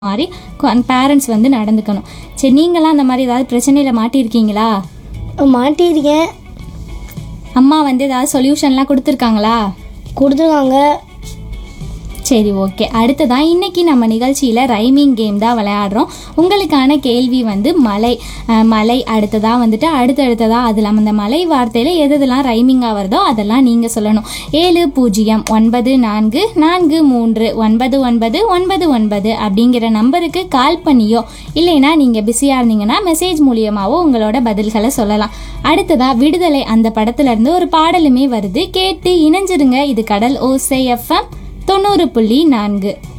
மாதிரி பேரண்ட்ஸ் வந்து நடந்துக்கணும் சரி நீங்களாம் அந்த மாதிரி ஏதாவது பிரச்சனையில் மாட்டியிருக்கீங்களா மாட்டியிருக்கேன் அம்மா வந்து ஏதாவது சொல்யூஷன்லாம் கொடுத்துருக்காங்களா கொடுத்துருக்காங்க சரி ஓகே அடுத்ததான் இன்னைக்கு நம்ம நிகழ்ச்சியில் ரைமிங் கேம் தான் விளையாடுறோம் உங்களுக்கான கேள்வி வந்து மலை அஹ், மலை அடுத்ததாக வந்துட்டு அடுத்தடுத்ததாக அதில் அந்த மலை வார்த்தையில் எது எதெல்லாம் ரைமிங்காக வருதோ அதெல்லாம் நீங்கள் சொல்லணும் ஏழு பூஜ்ஜியம் ஒன்பது நான்கு நான்கு மூன்று ஒன்பது ஒன்பது ஒன்பது ஒன்பது அப்படிங்கிற நம்பருக்கு கால் பண்ணியோ இல்லைன்னா நீங்கள் பிஸியாக இருந்தீங்கன்னா மெசேஜ் மூலியமாவோ உங்களோட பதில்களை சொல்லலாம் அடுத்ததாக விடுதலை அந்த படத்துல இருந்து ஒரு பாடலுமே வருது கேட்டு இணைஞ்சிருங்க இது கடல் ஓசை எஃப்எம் தொண்ணூறு புள்ளி நான்கு